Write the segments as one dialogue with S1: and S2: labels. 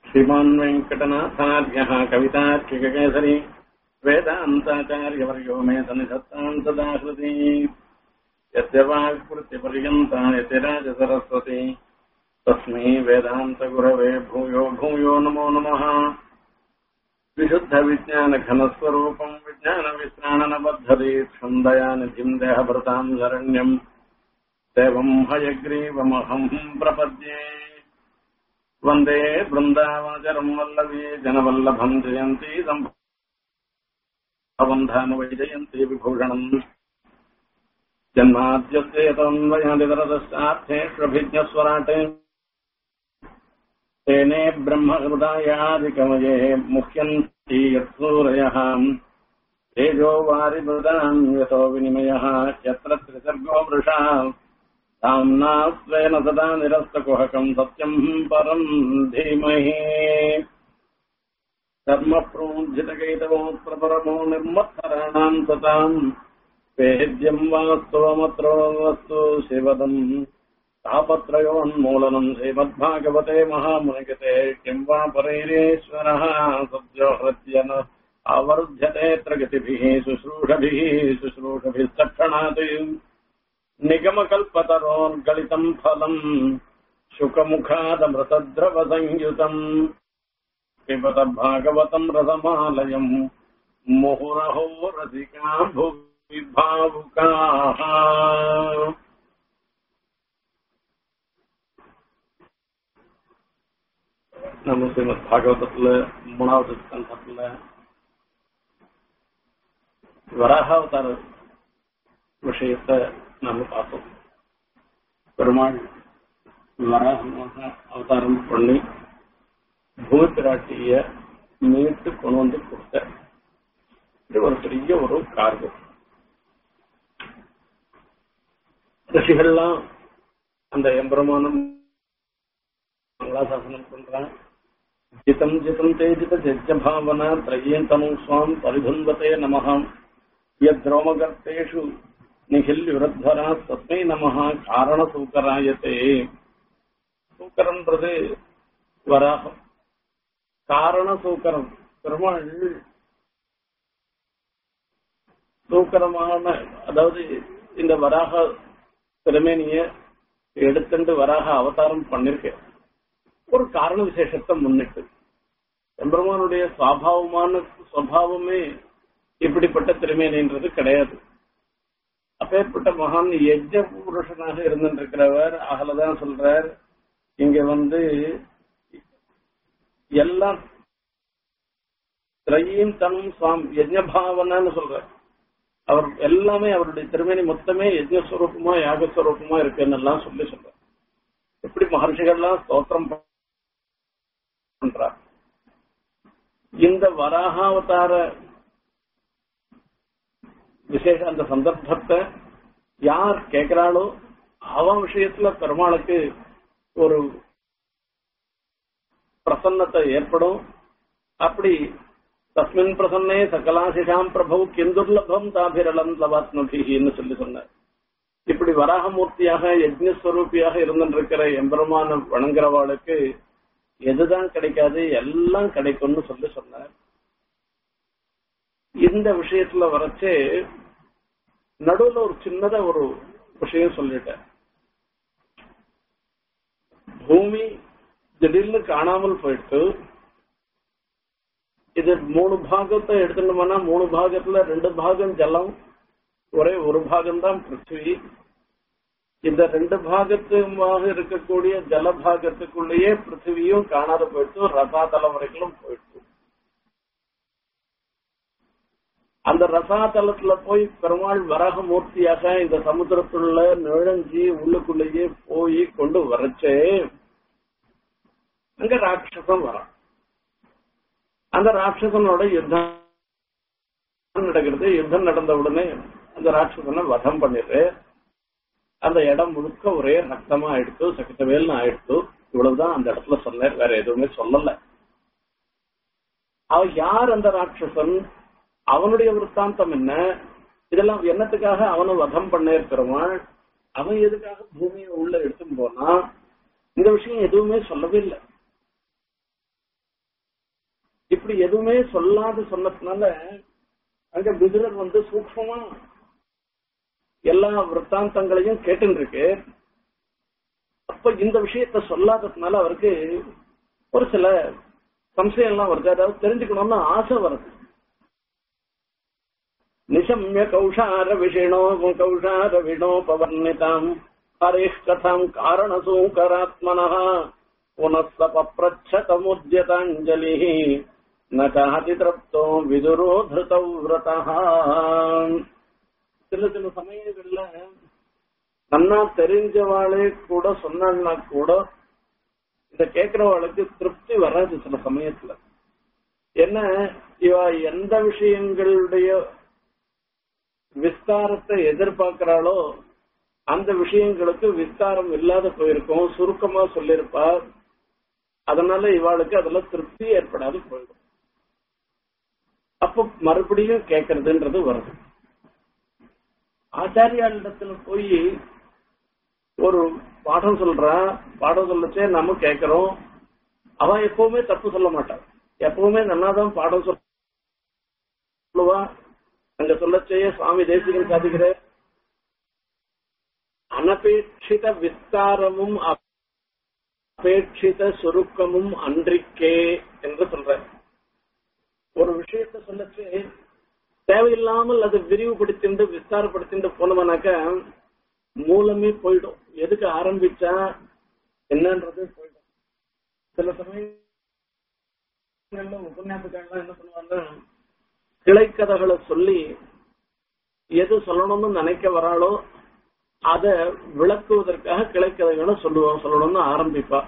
S1: श्रीमान् वेङ्कटनाथार्यः कवितार्किककेसरी वेदान्ताचार्यवर्यो मे सन्निधत्ताम् सदा हृदि यस्य वाक्कृत्यपर्यन्ता यतिराजसरस्वती तस्मै वेदान्तगुरवे भूयो भूयो नमो नमः विशुद्धविज्ञानघनस्वरूपम् विज्ञानविश्राणनबद्धदीक्षम् दयानिधिम् देहभृताम् शरण्यम् देवम् हयग्रीवमहम् प्रपद्ये वन्दे बृन्दावनचरम् वल्लभी जनवल्लभम् जयन्ती सम्बन्धानुवैजयन्ती विभूषणम् जन्माद्यस्य यतोऽन्वयादितरदश्चार्थेष्वभिज्ञस्वराटे तेने ब्रह्महृदायादिकमये मुह्यन्ति यत्सूरयः तेजो वारिमृदाम् यतो विनिमयः यत्र त्रिसर्गो वृषा ताम्ना स्वेन सदा निरस्तकुहकम् सत्यम् परम् धीमहि धर्मप्रोज्झितकैतवोऽत्रपरमो निर्मत्सराणाम् सताम् वेद्यम् वास्तवमत्रो वस्तु शिवदम् तापत्रयोन्मूलनम् श्रीमद्भागवते महामुनिगते किम् वा परैरेश्वरः सद्यो हृत्यन आवर्ध्यते प्रगतिभिः शुश्रूषभिः शुश्रूषभिस्तक्षणात् निगमकल्पतरोर्गलितम् फलम् शुकमुखादमृतद्रवसंयुतम् पिबत भागवतम् रसमालयम् मुहुरहो रसिका भुवि भावुकाः நம்ம ஸ்ரீமத் பாகவதத்துல மூணாவது ஸ்கந்தத்துல வராகாவதார விஷயத்தை நாம பார்த்தோம் பெருமாள் வராகமாக அவதாரம் பண்ணி பூமிப்பிராட்டிய மீட்டு கொண்டு வந்து கொடுத்த இது ஒரு பெரிய ஒரு காரியம் ரிஷிகள்லாம் அந்த எம்பெருமானம் மங்களாசாசனம் பண்றான் ஜிதம் ஜிதம் தேஜித ஜஜ்ஜ பாவனா திரையேந்தனு சுவாம் பரிதுன்பதே நமகாம் யத்ரோமகர்த்தேஷு நிகில் விருத்வரா தஸ்மை நமஹ காரண சூக்கராயத்தே சூக்கரன்றது வராகம் காரண சூக்கரம் பெருமாள் சூக்கரமான அதாவது இந்த வராக திருமேனிய எடுத்துட்டு வராக அவதாரம் பண்ணிருக்க ஒரு காரண விசேஷத்தை முன்னிட்டு எம்பெருமானுடைய சுவாபாவமான சுவாவமே இப்படிப்பட்ட திருமேனின்றது கிடையாது அப்பேற்பட்ட மகான் எஜ்ஜ புருஷனாக இருந்திருக்கிறவர் அகலதான் சொல்றார் இங்க வந்து எல்லாம் திரையும் தனும் சுவாமி யஜ்ஞபாவனான்னு சொல்ற அவர் எல்லாமே அவருடைய திருமேனி மொத்தமே யஜ்ஞஸ்வரூபமா யாகஸ்வரூபமா இருக்குன்னு எல்லாம் சொல்லி சொல்ற எப்படி மகர்ஷிகள்லாம் ஸ்தோத்திரம் பண்றார் இந்த வராகாவதார விசேஷ அந்த சந்தர்ப்பத்தை யார் கேட்கிறாளோ அவன் விஷயத்துல பெருமாளுக்கு ஒரு பிரசன்னத்தை ஏற்படும் அப்படி தஸ்மின் பிரசன்னே சகலாசிஷாம் பிரபு கிந்துர்லபம் தாபிரலம் லவாத்மபின்னு சொல்லி சொன்னார் இப்படி வராகமூர்த்தியாக யஜ்னஸ்வரூபியாக இருந்திருக்கிற எம்பெருமான வணங்குறவாளுக்கு எதுதான் கிடைக்காது எல்லாம் கிடைக்கும்னு சொல்லி சொன்னார் இந்த விஷயத்துல வரைச்சு நடுவுல ஒரு சின்னதா ஒரு விஷயம் சொல்லிட்டேன் பூமி திடீர்னு காணாமல் போயிட்டு இது மூணு பாகத்தை எடுத்துட்டோம்னா மூணு பாகத்துல ரெண்டு பாகம் ஜலம் ஒரே ஒரு பாகம் தான் பிருத்திவி இந்த ரெண்டு பாகத்துமாக இருக்கக்கூடிய ஜல பாகத்துக்குள்ளேயே பிருத்திவியும் காணாத போயிட்டு ரசாதலம் வரைக்கும் போயிட்டு அந்த ரசாதலத்துல போய் பெருமாள் வரக மூர்த்தியாக இந்த சமுத்திரத்துள்ள நுழைஞ்சி உள்ளுக்குள்ளேயே போய் கொண்டு வரச்சே அங்க ராட்சசம் வரான் அந்த ராட்சசனோட யுத்தம் நடக்கிறது யுத்தம் நடந்த உடனே அந்த ராட்சசனை வதம் பண்ணிடுற அந்த இடம் முழுக்க ஒரே ரத்தமா ஆயிடுத்து சகித்தவேல்னு ஆயிடுத்து இவ்வளவுதான் அந்த இடத்துல சொன்னார் வேற எதுவுமே சொல்லல அவ யார் அந்த ராட்சசன் அவனுடைய விற்த்தாந்தம் என்ன இதெல்லாம் என்னத்துக்காக அவனை வதம் பண்ண இருக்கிறவன் அவன் எதுக்காக பூமியை உள்ள எடுத்துன்னு போனா இந்த விஷயம் எதுவுமே சொல்லவே இல்லை இப்படி எதுவுமே சொல்லாத சொன்னதுனால அங்க விதுரர் வந்து சூக்மமா எல்லா விற்த்தாந்தங்களையும் கேட்டு இருக்கு அப்ப இந்த விஷயத்த சொல்லாததுனால அவருக்கு ஒரு சில சம்சயம் எல்லாம் வருது அதாவது தெரிஞ்சுக்கணும்னு ஆசை வருது நிசம்ய கௌஷார விஷிணோ கௌஷார வினோபவர்ணிதாம் ஹரேஷ் கதாம் காரணசூகராத்மனः புனஸ்தபப்ரச்சதமுத்யதாஞ்சலிः ந சாதி திருப்தோ விதுரோ திருதௌ விரதः சில சில சமயங்கள்ல நன்னா தெரிஞ்சவாளே கூட சொன்னா கூட இத கேட்கிறவாளுக்கு திருப்தி வராது சில சமயத்துல என்ன இவ எந்த விஷயங்களுடைய விஸ்தாரத்தை எதிர்பார்க்கிறாளோ அந்த விஷயங்களுக்கு விஸ்தாரம் இல்லாத போயிருக்கும் சுருக்கமா சொல்லியிருப்பா அதனால இவாளுக்கு அதுல திருப்தி ஏற்படாது போயிடும் அப்ப மறுபடியும் கேட்கறதுன்றது வருது ஆச்சாரியாளிடத்துல போய் ஒரு பாடம் சொல்றா பாடம் சொல்லச்சே நம்ம கேட்கிறோம் அவன் எப்பவுமே தப்பு சொல்ல மாட்டான் எப்பவுமே நன்னாதான் பாடம் சொல்லுவா அங்க சொல்லச்சே சுவாமி தேசிகன் சாதிக்கிற அனபேட்சித விஸ்தாரமும் அபேட்சித சுருக்கமும் அன்றிக்கே என்று சொல்ற ஒரு விஷயத்த சொல்லச்சு தேவையில்லாமல் அது விரிவுபடுத்திண்டு விஸ்தாரப்படுத்திண்டு போனவனாக்க மூலமே போயிடும் எதுக்கு ஆரம்பிச்சா என்னன்றது போயிடும் சில சமயங்கள்ல உபன்யாசக்காரங்க என்ன பண்ணுவாங்க கிளைக்கதைகளை சொல்லி எது சொல்லணும்னு நினைக்க வராளோ அத விளக்குவதற்காக கிளைக்கதைகளை சொல்லுவோம் சொல்லணும்னு ஆரம்பிப்பா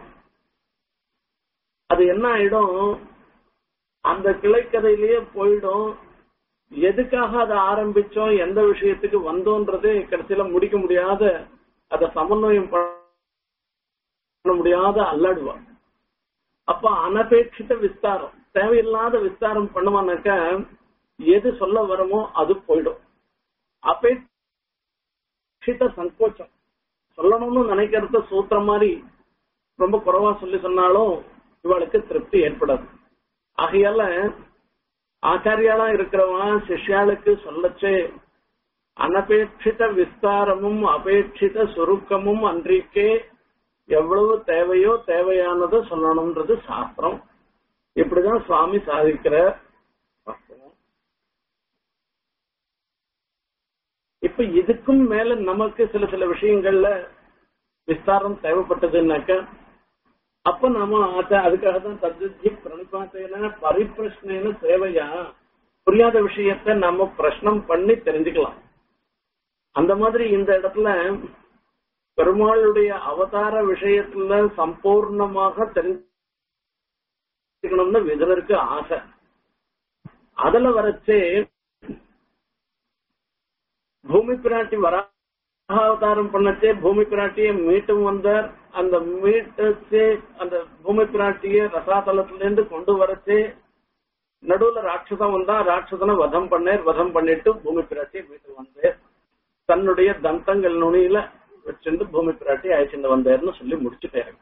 S1: அது என்ன ஆயிடும் அந்த கிளைக்கதையிலேயே போயிடும் எதுக்காக அதை ஆரம்பிச்சோம் எந்த விஷயத்துக்கு வந்தோன்றது கடைசியில முடிக்க முடியாத அதை சமன்வயம் பண்ண முடியாத அல்லாடுவா அப்ப அனபேட்சித விஸ்தாரம் தேவையில்லாத விஸ்தாரம் பண்ணுவானாக்க எது சொல்ல வரமோ அது போயிடும் அபேட்சித சங்கோச்சம் சொல்லணும்னு நினைக்கிறத சூத்திரம் மாதிரி ரொம்ப குறைவா சொல்லி சொன்னாலும் இவளுக்கு திருப்தி ஏற்படாது ஆகையால ஆச்சாரியாளா இருக்கிறவன் சிஷ்யாளுக்கு சொல்லச்சே அனபேட்சித விஸ்தாரமும் அபேட்சித சுருக்கமும் அன்றைக்கே எவ்வளவு தேவையோ தேவையானதை சொல்லணும்ன்றது சாஸ்திரம் இப்படிதான் சுவாமி சாதிக்கிற இப்ப இதுக்கும் மேல நமக்கு சில சில விஷயங்கள்ல விஸ்தாரம் தேவைப்பட்டதுன்னாக்க அப்ப நாம அதுக்காக தான் தத்ஜி பிரணிபாத்தேன பரிப்பிரஷ்னேன சேவையா புரியாத விஷயத்த நாம பிரஷ்னம் பண்ணி தெரிஞ்சுக்கலாம் அந்த மாதிரி இந்த இடத்துல பெருமாளுடைய அவதார விஷயத்துல சம்பூர்ணமாக தெரிஞ்சுக்கணும்னு விதருக்கு ஆசை அதுல வரச்சே பூமி பிராட்டி வரா அவதாரம் பண்ணச்சே பூமி பிராட்டியை மீட்டும் வந்தார் அந்த மீட்டச்சே அந்த பூமி பிராட்டிய ரசாதலத்துல இருந்து கொண்டு வரச்சே நடுவுல ராட்சசம் வந்தா ராட்சசனை வதம் பண்ணேர் வதம் பண்ணிட்டு பூமி பிராட்டியை மீட்டு வந்தேர் தன்னுடைய தந்தங்கள் நுனியில வச்சிருந்து பூமி பிராட்டி அழைச்சிட்டு வந்தார்னு சொல்லி முடிச்சுட்டாரு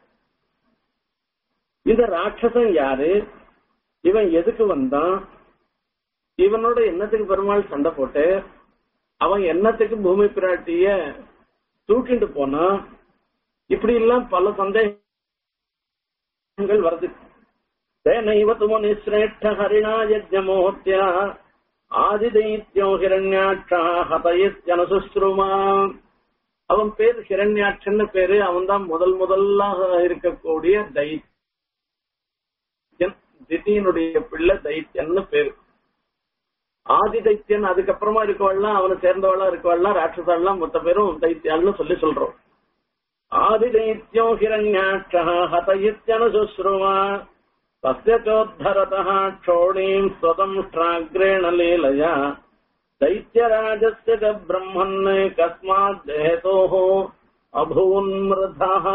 S1: இந்த ராட்சசன் யாரு இவன் எதுக்கு வந்தான் இவனோட என்னத்துக்கு பெருமாள் சண்டை போட்டு அவன் என்னத்துக்கு பூமி பிராட்டிய தூக்கிட்டு போனா இப்படி எல்லாம் பல சந்தேகங்கள் வருது தேனைவ துமனி சிரேஷ்ட ஹரிணா யஜ்ஞமோத்யா ஆதிதைத்யோ ஹிரண்யாட்சா ஹதயத்யனசுஸ்ருமா அவன் பேர் ஹிரண்யாட்சன்னு பேரு அவன் தான் முதல் முதலாக இருக்கக்கூடிய தைத்தியன் திதியினுடைய பிள்ளை தைத்தியன்னு பேரு ஆதி தைத்தியன் அதுக்கப்புறமா இருக்கவாள்லாம் அவனை சேர்ந்தவளா இருக்கவாள்லாம் ராட்சசாலாம் மொத்த பேரும் தைத்தியான்னு சொல்லி சொல்றோம் ஆதி தைத்தியோ ஹிரண்யாட்சா ஹதயித்யனுசுஸ்ருவா தஸ்ய சோத்தரதः க்ஷோணீம் ஸ்வதம்ஷ்டாக்ரேண லீலயா दैत्यराजस्य च ब्रह्मन् कस्मात् देहतोः அபூன்மிருதா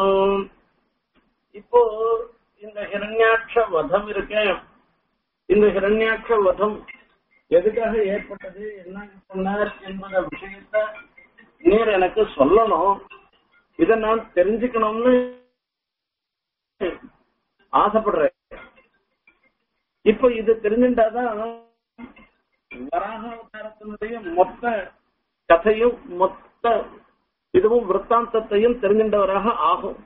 S1: இப்போ இந்த ஹிரண்யாட்ச வதம் இருக்க இந்த ஹிரண்யாட்ச வதம் எதுக்காக ஏற்பட்டது என்ன பண்ணார் என்பத விஷயத்த நீர் எனக்கு சொல்லணும் இத நான் தெரிஞ்சுக்கணும்னு ஆசைப்படுறேன் இப்ப இது தெரிஞ்சுட்டாதான் வராக அவதாரத்தினுடைய மொத்த கதையும் மொத்த இதுவும் விற்த்தாந்தத்தையும் தெரிஞ்சின்றவராக ஆகும்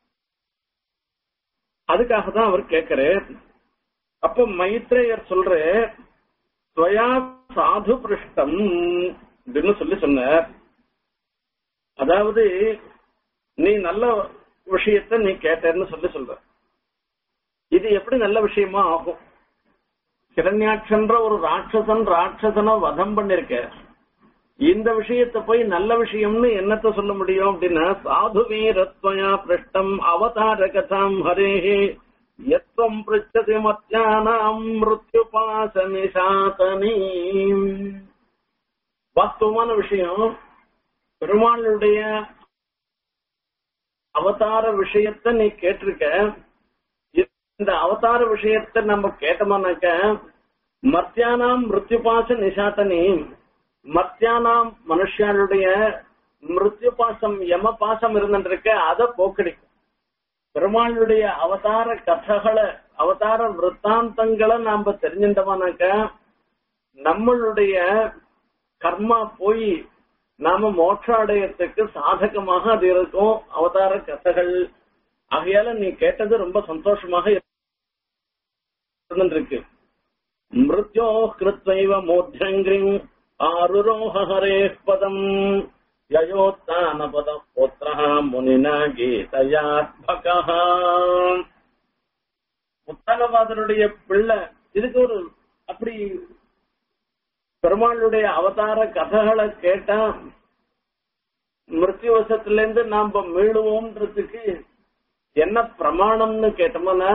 S1: அதுக்காக தான் அவர் கேட்கிறார் அப்ப மைத்ரேயர் சொல்ற ஸ்வயா சாது பிருஷ்டம் அப்படின்னு சொல்லி சொன்னார் அதாவது நீ நல்ல விஷயத்த நீ கேட்டேன்னு சொல்லி சொல்ற இது எப்படி நல்ல விஷயமா ஆகும் கிரண்யாட்சன்ற ஒரு ராட்சசன் ராட்சசனை வதம் பண்ணிருக்க இந்த விஷயத்தை போய் நல்ல விஷயம்னு என்னத்த சொல்ல முடியும் அப்படின்னா சாது வீரத்வயா பிருஷ்டம் அவதார கதாம் ஹரேஹே எத்வம் பிருச்சதி மத்தியானாம் மிருத்யுபாச நிசாதனி வாஸ்தவமான விஷயம் பெருமாளுடைய அவதார விஷயத்த நீ கேட்டிருக்க இந்த அவதார விஷயத்த நம்ம கேட்டோம்னாக்க மத்தியானாம் மிருத்யுபாச நிசாத்தனி மத்தியானாம் மனுஷனுடைய மிருத்யு பாசம் யம பாசம் இருந்துருக்க அதை போக்கடிக்கும் பெருமாளுடைய அவதார கதைகளை அவதார விற்த்தாந்தங்களை நாம தெரிஞ்சிட்டோம்னாக்க நம்மளுடைய கர்மா போய் நாம மோட்ச அடையத்துக்கு சாதகமாக அது இருக்கும் அவதார கதைகள் ஆகையால நீ கேட்டது ரொம்ப சந்தோஷமாக இருந்திருக்கு மிருத்யோ கிருத்வைவ மோத்யங்கிரிம் ஆருரோஹ ஹரே பதம் யயோத்தான பத புத்திர முனினா கீதயாத்மகா உத்தனவாதருடைய பிள்ளை இதுக்கு ஒரு அப்படி பெருமாளுடைய அவதார கதைகளை கேட்டா மிருத்யுவசத்திலிருந்து நாம மீளுவோம்ன்றதுக்கு என்ன பிரமாணம்னு கேட்டோம்னா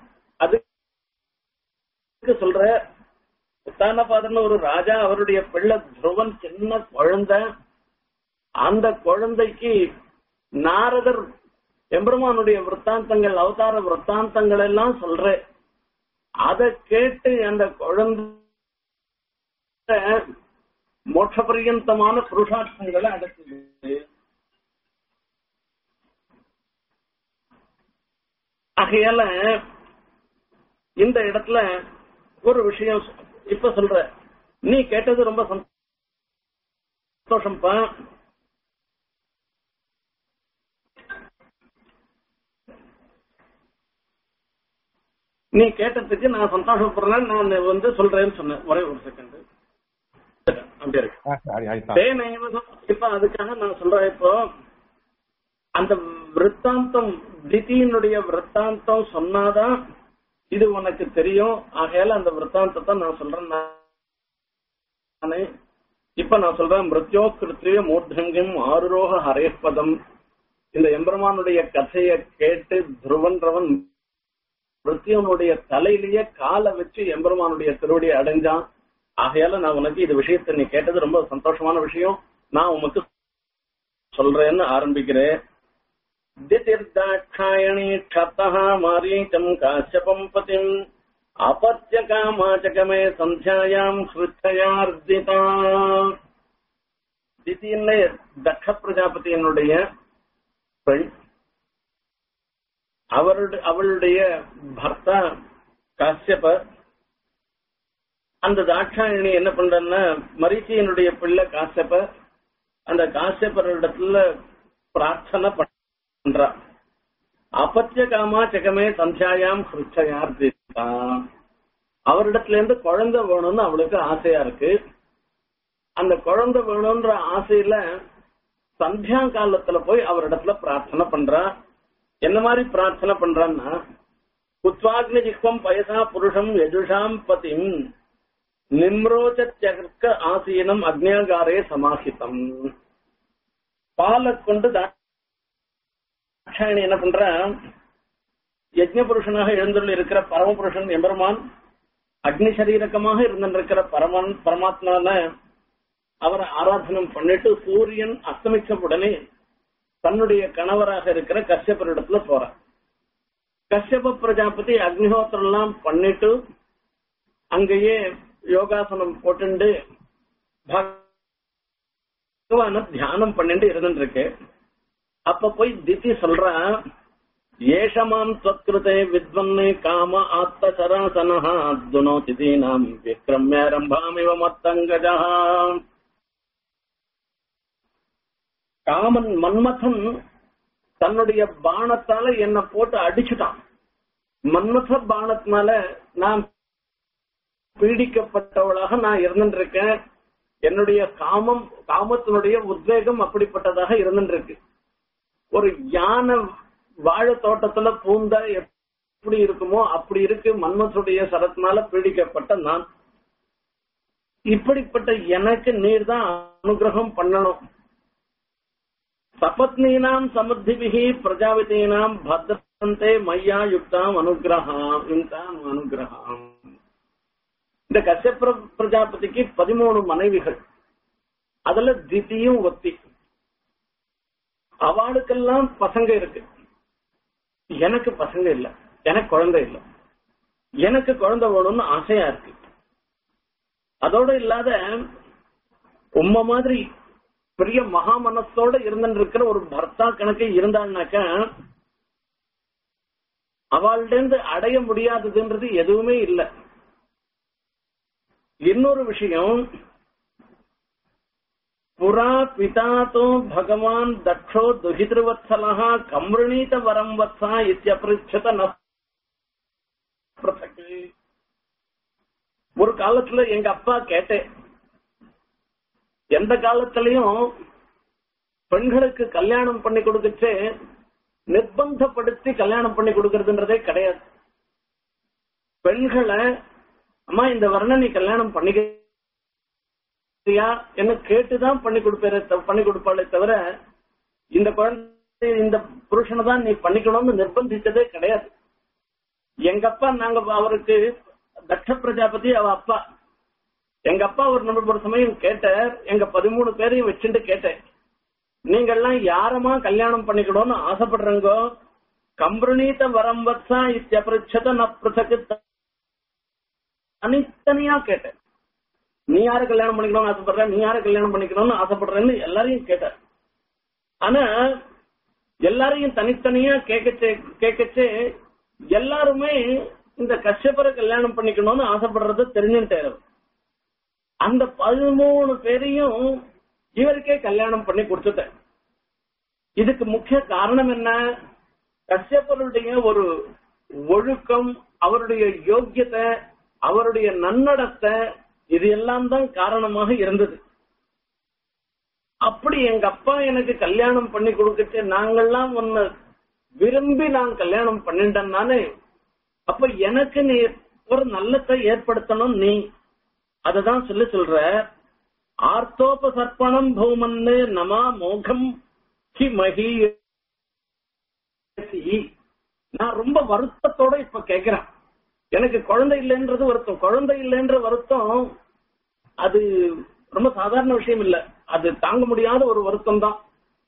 S1: அதுக்கு சொல்ற உத்தானபாதன் ஒரு ராஜா அவருடைய பிள்ளை துருவன் சின்ன குழந்தை அந்த குழந்தைக்கு நாரதர் எம்பெருமானுடைய விற்த்தாந்தங்கள் அவதார விற்த்தாந்தங்கள் எல்லாம் சொல்ற அதை கேட்டு அந்த குழந்தை மோட்ச பரியந்தமான புருஷார்த்தங்களை அடைச்சது ஆகையால இந்த இடத்துல ஒரு விஷயம் இப்ப சொல்ற நீ கேட்டது ரொம்ப சந்தோஷம்ப்பா நீ கேட்டதுக்கு நான் சந்தோஷப்படுறேன் நான் வந்து சொல்றேன்னு சொன்னேன் ஒரே ஒரு செகண்ட் அப்படி இருக்கு
S2: ஆ, சரி, ஆயிட்டா.
S1: தேனைவதம் இப்ப அதுக்காக நான் சொல்றேன் இப்போ அந்த விற்த்தாந்தம் திதியினுடைய விற்த்தாந்தம் சொன்னாதான் இது உனக்கு தெரியும் ஆகையால அந்த விற்த்தாந்தத்தை நான் சொல்றேன் நானு இப்ப நான் சொல்றேன் மிருத்யோ கிருத்திய மூர்தங்கம் ஆறுரோக ஹரேஸ்பதம் இந்த எம்பெருமானுடைய கதையை கேட்டு துருவன்றவன் மிருத்யனுடைய தலையிலேயே காலை வச்சு எம்பெருமானுடைய திருவடியை அடைஞ்சான் ஆகையால நான் உனக்கு இது விஷயத்தை நீ கேட்டது ரொம்ப சந்தோஷமான விஷயம் நான் உனக்கு சொல்றேன்னு ஆரம்பிக்கிறேன் திதிர்தாட்சாயணி க்ஷத்தः மாரீச்சம் காஷ்யபம் பதிம் अपत्य कामाचकमे சந்தியாயாம் ஹிருத்தயார்ஜிதா திதின்னு தக்ஷ பிரஜாபதியினுடைய பெண் அவருடைய அவளுடைய பர்த்தா காசியபர் அந்த தாட்சாயணி என்ன பண்றன்னா மரீச்சியனுடைய பிள்ளை காசியப்ப அந்த காசியப்பரிடத்துல பிரார்த்தனை பண்றா அபத்திய காமா ஜெகமே சந்தியாயாம் ஹிருச்சயார்த்திதா அவரிடத்துல இருந்து குழந்தை வேணும்னு அவளுக்கு ஆசையா இருக்கு அந்த குழந்தை வேணும்ன்ற ஆசையில சந்தியா காலத்துல போய் அவரிடத்துல பிரார்த்தனை பண்றா என்ன மாதிரி பிரார்த்தனை பண்றான்னா குத்வாக்னி ஜிஹ்வம் பயசா புருஷம் யஜுஷாம் பதிம் நிம்ரோச்சர்க்க ஆசீனம் அக்னியாகாரே சமாஹிதம் பாலை கொண்டு தாட்சாயணி என்ன பண்ற யஜ்ஞ புருஷனாக எழுந்துள்ள இருக்கிற பரமபுருஷன் எம்பெருமான் அக்னி சரீரகமாக இருந்திருக்கிற பரமன் பரமாத்மான அவரை ஆராதனம் பண்ணிட்டு சூரியன் அஸ்தமிச்ச உடனே தன்னுடைய கணவராக இருக்கிற கஷ்யப்பர் இடத்துல போறார் கஷ்யப பிரஜாபதி அக்னிஹோத்திரம் எல்லாம் பண்ணிட்டு அங்கேயே யோகாசனம் போட்டுண்டு பகவான தியானம் பண்ணிட்டு இருந்துட்டு இருக்கு அப்ப போய் தித்தி சொல்றா ஏஷமாம் त्वत्कृते विद्वन्ने काम आत्तशरासनः दुनोति दीनाम् विक्रम्यारम्भामिव मत्तङ्गजः காமன் மன்மதன் தன்னுடைய பானத்தால என்ன போட்டு அடிச்சுட்டான் மன்மத பானத்தினால நான் பீடிக்கப்பட்டவளாக நான் இருந்துருக்கேன் என்னுடைய காமம் காமத்தினுடைய உத்வேகம் அப்படிப்பட்டதாக இருந்துருக்கு ஒரு யானை வாழை தோட்டத்துல பூந்தா எப்படி இருக்குமோ அப்படி இருக்கு மன்மத்துடைய சரத்தினால பீடிக்கப்பட்ட நான் இப்படிப்பட்ட எனக்கு நீர் தான் அனுகிரகம் பண்ணணும் சபத்னீனாம் சமத்திபிகி பிரஜாபதீனாம் பத்ரந்தே மையா யுக்தாம் அனுகிரகாம் யுக்தாம் அனுகிரகாம் இந்த கஷ்யப்ர பிரஜாபதிக்கு பதிமூணு மனைவிகள் அதுல தித்தியும் ஒத்தி அவளுக்கெல்லாம் பசங்க இருக்கு எனக்கு பசங்க இல்ல எனக்கு குழந்தை இல்ல எனக்கு குழந்தை வேணும்னு ஆசையா இருக்கு அதோட இல்லாத உம்ம மாதிரி பெரிய மகா மனசோட இருந்துட்டு இருக்கிற ஒரு பர்த்தா கணக்கு இருந்தான்னாக்க அவள்கிட்ட அடைய முடியாததுன்றது எதுவுமே இல்லை இன்னொரு விஷயம் புறா பிதாத்தோ பகவான் தட்சோ துஹிதிருவத்சலா கம்ருணீத வரம் வத்சா இத்தியபிருச்சத ந பிரசக்தி. ஒரு காலத்துல எங்க அப்பா கேட்டேன் எந்த காலத்திலையும் பெண்களுக்கு கல்யாணம் பண்ணி கொடுக்கச்சு நிர்பந்தப்படுத்தி கல்யாணம் பண்ணி கொடுக்கறதுன்றதே கிடையாது பெண்களை அம்மா இந்த வருணம் நீ கல்யாணம் பண்ணிக்கிறியா என்ன கேட்டுதான் பண்ணி கொடுப்பேரே தவ- பண்ணி கொடுப்பாளே தவிர இந்த குழந்தை இந்த புருஷனை தான் நீ பண்ணிக்கணும்னு நிர்பந்திச்சதே கிடையாது எங்க அப்பா நாங்க அவருக்கு தட்ச பிரஜாபதி அவ அப்பா எங்க அப்பா ஒரு நம்ம ஒரு சமயம் கேட்டார் எங்க பதிமூணு பேரையும் வச்சுட்டு கேட்டேன் நீங்கெல்லாம் யாரமா கல்யாணம் பண்ணிக்கணும்னு ஆசைப்படுறீங்கோ கம்பிரணீத வரம் வத்சா இத்தியபிரச்சத ந பிருத்தக்கு தனித்தனியா கேட்டேன் நீ யார கல்யாணம் பண்ணிக்கணும்னு ஆசைப்படுற நீ யார கல்யாணம் பண்ணிக்கணும்னு ஆசைப்படுறேன்னு எல்லாரையும் கேட்டார் ஆனா எல்லாரையும் தனித்தனியா கேட்கச்சே கேட்கச்சே எல்லாருமே இந்த கஷ்யப்பரை கல்யாணம் பண்ணிக்கணும்னு ஆசைப்படுறது தெரிஞ்சுட்டாரு அந்த பதிமூணு பேரையும் இவருக்கே கல்யாணம் பண்ணி கொடுத்துட்டேன் இதுக்கு முக்கிய காரணம் என்ன கஷ்யப்பருடைய ஒரு ஒழுக்கம் அவருடைய யோக்கியத்தை அவருடைய நன்னடத்தை இது எல்லாம் தான் காரணமாக இருந்தது அப்படி எங்க அப்பா எனக்கு கல்யாணம் பண்ணி கொடுக்கச்சு நாங்கெல்லாம் ஒன்னு விரும்பி நான் கல்யாணம் பண்ணிட்டேன் நானே அப்ப எனக்கு நீ ஒரு நல்லத்தை ஏற்படுத்தணும் நீ அததான் சொல்லி சொல்ற ஆர்த்தோபசர்ப்பணம் பூமன்னு நமா மோகம் ஹி மகி நான் ரொம்ப வருத்தத்தோட இப்ப கேக்குறேன் எனக்கு குழந்தை இல்லைன்றது வருத்தம் குழந்தை இல்லைன்ற வருத்தம் அது ரொம்ப சாதாரண விஷயம் இல்ல அது தாங்க முடியாத ஒரு வருத்தம் தான்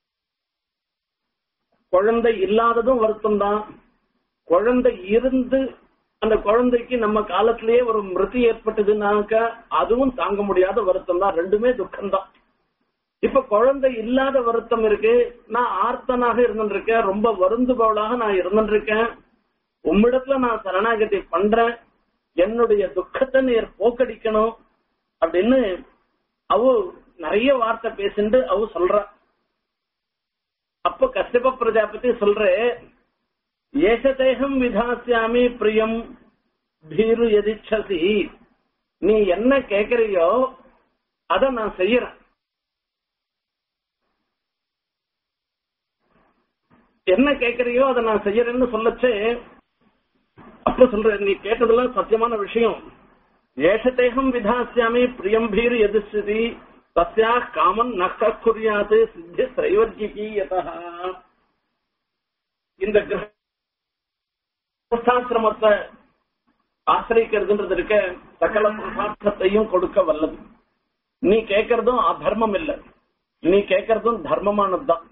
S1: குழந்தை இல்லாததும் வருத்தம் தான் குழந்தை இருந்து அந்த குழந்தைக்கு நம்ம காலத்திலேயே ஒரு மிருதி ஏற்பட்டதுனாக்க அதுவும் தாங்க முடியாத வருத்தம் தான் ரெண்டுமே துக்கம் தான் இப்ப குழந்தை இல்லாத வருத்தம் இருக்கு நான் ஆர்த்தனாக இருந்துருக்கேன் ரொம்ப வருந்துபவளாக நான் இருந்துருக்கேன் உம்மிடத்துல நான் சரணாகதி பண்றேன் என்னுடைய துக்கத்தை நீர் போக்கடிக்கணும் அப்படின்னு அவ நிறைய வார்த்தை பேசிட்டு அவ சொல்ற அப்ப கஷ்யப பிரஜாபதி சொல்ற ஏசதேகம் விதாசியாமி பிரியம் பீரு எதிச்சசி நீ என்ன கேக்குறியோ அத நான் செய்யறேன் என்ன கேக்குறியோ அதை நான் செய்யறேன்னு சொல்லச்சே அப்ப சொல்றேன் நீ கேட்டதெல்லாம் சத்தியமான விஷயம் ஏஷதேகம் விதாசியாமி பிரியம் பீர் எதிர்ஸ்தி தஸ்யா காமன் நக்க குறியாது சித்தி திரைவர்ஜிகி யதா இந்த கிரகஸ்தாசிரமத்தை ஆசிரியக்கிறதுன்றது இருக்க சகல புருஷார்த்தத்தையும் கொடுக்க வல்லது நீ கேட்கறதும் அதர்மம் இல்ல நீ கேட்கறதும் தர்மமானதுதான்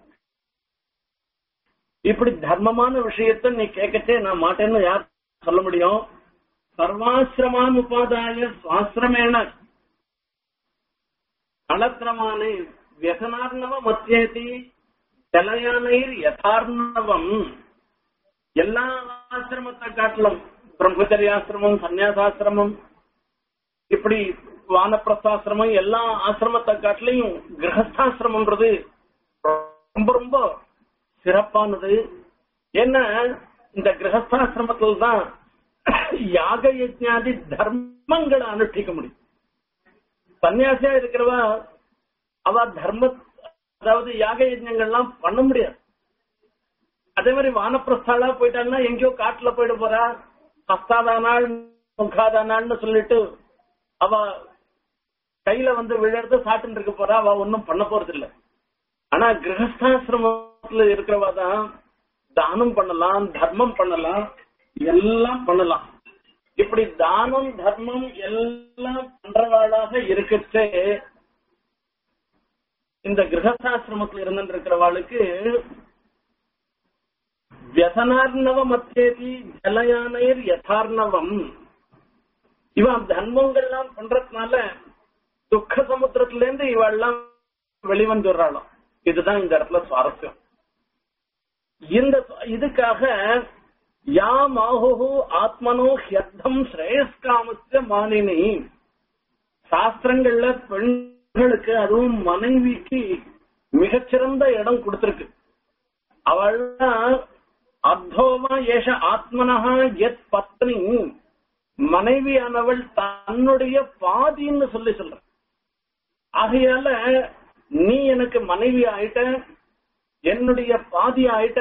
S1: இப்படி தர்மமான விஷயத்த நீ கேட்கச்சே நான் மாட்டேன்னு யார் சொல்ல முடியும் சர்வாசிரமான் உபாதாய சுவாசிரமேண அலத்திரமானே வியசனார்ணவ மத்தியேதி ஜலயானைர் யதார்ணவம் எல்லா ஆசிரமத்தை காட்டிலும் பிரம்மச்சரியாசிரமம் சன்னியாசாசிரமம் இப்படி வானப்பிரஸ்தாசிரமம் எல்லா ஆசிரமத்தை காட்டிலையும் கிரகஸ்தாசிரமம்ன்றது ரொம்ப ரொம்ப சிறப்பானது ஏன்னா இந்த கிரகஸ்தாசிரமத்தில் தான் யாக யஜ்ஞாதி தர்மங்களை அனுஷ்டிக்க முடியும் சன்னியாசியா இருக்கிறவா அவ தர்ம அதாவது யாக யஜ்ஞங்கள்லாம் பண்ண முடியாது அதே மாதிரி வானப்பிரஸ்தாளா போயிட்டாங்கன்னா எங்கேயோ காட்டுல போயிட போறா ஹஸ்தாதானாள் முகாதானாள்னு சொல்லிட்டு அவ கையில வந்து விழறது சாட்டுன்னு இருக்க போறா அவ ஒன்னும் பண்ண போறது இல்ல ஆனா கிரகஸ்தாசிரமத்துல இருக்கிறவா தான் தானம் பண்ணலாம் தர்மம் பண்ணலாம் எல்லாம் பண்ணலாம் இப்படி தானம் தர்மம் எல்லாம் பண்றவாளாக இருக்கச்சே இந்த கிரகஸ்தாசிரமத்தில் இருந்துட்டு இருக்கிறவாளுக்கு வியசனார்ணவ மத்தேதி ஜலயானைர் யதார்ணவம் இவன் தர்மங்கள்லாம் பண்றதுனால துக்க சமுத்திரத்துல இருந்து இவெல்லாம் வெளிவந்துடுறாளாம் இதுதான் இந்த இடத்துல சுவாரஸ்யம் இந்த இதுக்காக யா மாஹு ஆத்மனோ ஹியர்த்தம் ஸ்ரேயஸ்காமஸ்ய மானினி சாஸ்திரங்கள்ல பெண்களுக்கு அதுவும் மனைவிக்கு மிகச்சிறந்த இடம் கொடுத்திருக்கு அவள் அர்த்தோமா ஏஷ ஆத்மனஹா எத் பத்னி மனைவியானவள் தன்னுடைய பாதின்னு சொல்லி சொல்ற ஆகையால நீ எனக்கு மனைவி ஆயிட்ட என்னுடைய பாதி ஆயிட்ட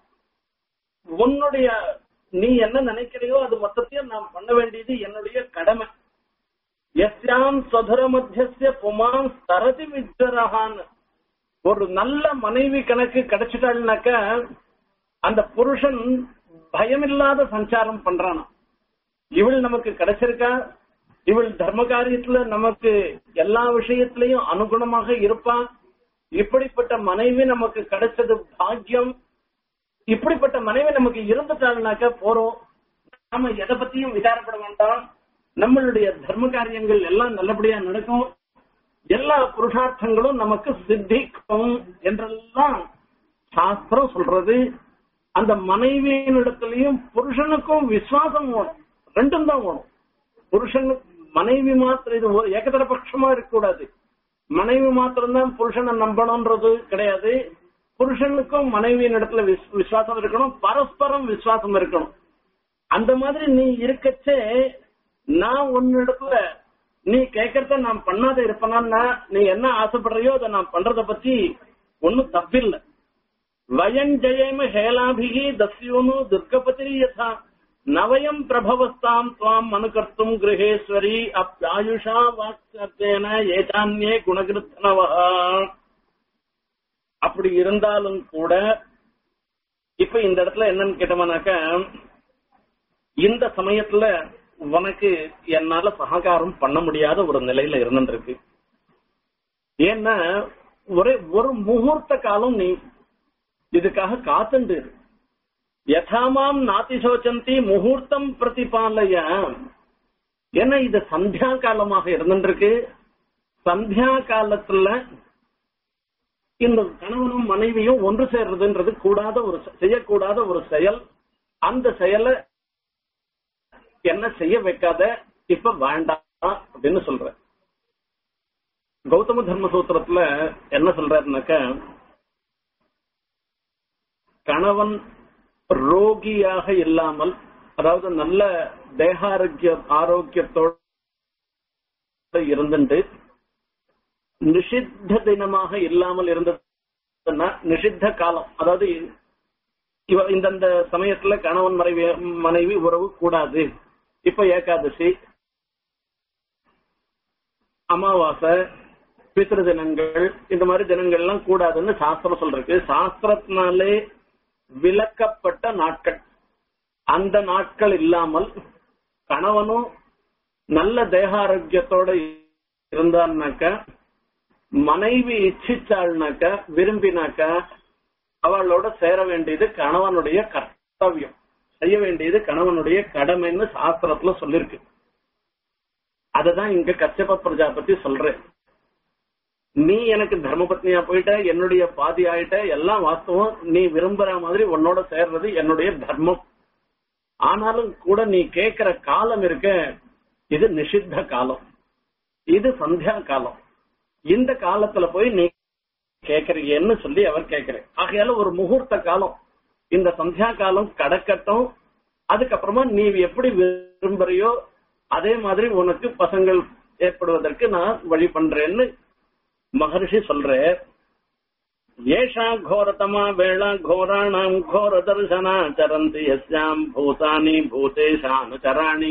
S1: உன்னுடைய நீ என்ன நினைக்கிறையோ அது மொத்தத்தையும் நான் பண்ண வேண்டியது என்னுடைய கடமை எஸ்யாம் சதுர மத்திய புமாம் தரதி விஜரஹான் ஒரு நல்ல மனைவி கணக்கு கிடைச்சிட்டாள்னாக்க அந்த புருஷன் பயமில்லாத சஞ்சாரம் பண்றானா இவள் நமக்கு கிடைச்சிருக்கா இவள் தர்ம காரியத்துல நமக்கு எல்லா விஷயத்திலையும் அனுகுணமாக இருப்பா இப்படிப்பட்ட மனைவி நமக்கு கிடைச்சது பாக்கியம் இப்படிப்பட்ட மனைவி நமக்கு இருந்துட்டாள்னாக்க போறோம் நாம எதை பத்தியும் விசாரப்பட வேண்டாம் நம்மளுடைய தர்ம காரியங்கள் எல்லாம் நல்லபடியா நடக்கும் எல்லா புருஷார்த்தங்களும் நமக்கு சித்திக்கும் என்றெல்லாம் சாஸ்திரம் சொல்றது அந்த மனைவியினிடத்திலையும் புருஷனுக்கும் விசுவாசம் வேணும் ரெண்டும் தான் வேணும் புருஷனுக்கு மனைவி மாத்திரம் இது ஒரு ஏகதர பட்சமா இருக்கக்கூடாது மனைவி மாத்திரம்தான் புருஷனை நம்பணும்ன்றது கிடையாது புருஷனுக்கும் மனைவியின் இடத்துல விசுவாசம் இருக்கணும் பரஸ்பரம் விசுவாசம் இருக்கணும் அந்த மாதிரி நீ இருக்கச்சே நான் உன்னிடத்துல நீ கேட்கறத நான் பண்ணாத இருப்பனா நீ என்ன ஆசைப்படுறியோ அதை நான் பண்றத பத்தி ஒன்னும் தப்பில்லை வயன் ஜெயம ஹேலாபிகி தஸ்யோனு துர்கபதி யதா நவயம் பிரபவஸ்தாம் துவாம் அனுகர்த்தும் கிரகேஸ்வரி அப்யாயுஷா வாக்சத்தேன ஏதான்யே குணகிருத்தனவா அப்படி இருந்தாலும் கூட இப்ப இந்த இடத்துல என்னன்னு கேட்டோம்னாக்க இந்த சமயத்துல உனக்கு என்னால சககாரம் பண்ண முடியாத ஒரு நிலையில இருந்துருக்கு ஏன்னா ஒரே ஒரு முகூர்த்த காலம் நீ இதுக்காக காத்துண்டு யதாமாம் நாத்தி சோச்சந்தி முகூர்த்தம் பிரதிபாலய ஏன்னா இது சந்தியா காலமாக இருந்துருக்கு சந்தியா காலத்துல இந்த கணவனும் மனைவியும் ஒன்று சேர்றதுன்றது கூடாத ஒரு செய்யக்கூடாத ஒரு செயல் அந்த செயலை என்ன செய்ய வைக்காத இப்ப வேண்டாம் அப்படின்னு சொல்ற கௌதம தர்ம சூத்திரத்துல என்ன சொல்றாருனாக்க கணவன் ரோகியாக இல்லாமல் அதாவது நல்ல தேகாரோக்கிய ஆரோக்கியத்தோட இருந்துட்டு நிஷித்த தினமாக இல்லாமல் இருந்ததுன்னா நிஷித்த காலம் அதாவது இவ இந்தந்த சமயத்துல கணவன் மனைவி மனைவி உறவு கூடாது இப்ப ஏகாதசி அமாவாசை பித்திரு தினங்கள் இந்த மாதிரி தினங்கள்லாம் கூடாதுன்னு சாஸ்திரம் சொல்றது சாஸ்திரத்தினாலே விலக்கப்பட்ட நாட்கள் அந்த நாட்கள் இல்லாமல் கணவனும் நல்ல தேகாரோக்கியத்தோட இருந்தான்னாக்க மனைவி இச்சிச்சாள்னாக்க விரும்பினாக்க அவளோட சேர வேண்டியது கணவனுடைய கர்த்தவியம் செய்ய வேண்டியது கணவனுடைய கடமைன்னு சாஸ்திரத்துல சொல்லிருக்கு அததான் இங்க கச்சப பிரஜாபதி சொல்றேன் நீ எனக்கு தர்மபத்னியா போயிட்ட என்னுடைய பாதி ஆயிட்ட எல்லாம் வாஸ்தவம் நீ விரும்புற மாதிரி உன்னோட சேர்றது என்னுடைய தர்மம் ஆனாலும் கூட நீ கேக்குற காலம் இருக்க இது நிஷித்த காலம் இது சந்தியா காலம் இந்த காலத்துல போய் நீ கேக்குறீங்கன்னு சொல்லி அவர் கேக்குறேன் ஆகையால ஒரு முகூர்த்த காலம் இந்த சந்தியா காலம் கடக்கட்டும் அதுக்கப்புறமா நீ எப்படி விரும்புறியோ அதே மாதிரி உனக்கு பசங்கள் ஏற்படுவதற்கு நான் வழி பண்றேன்னு மகர்ஷி சொல்ற ஏஷா கோரதமா வேளா கோராணாம் கோர தர்சனா சரந்தி எஸ்யாம் பூதானி பூதேஷானு சராணி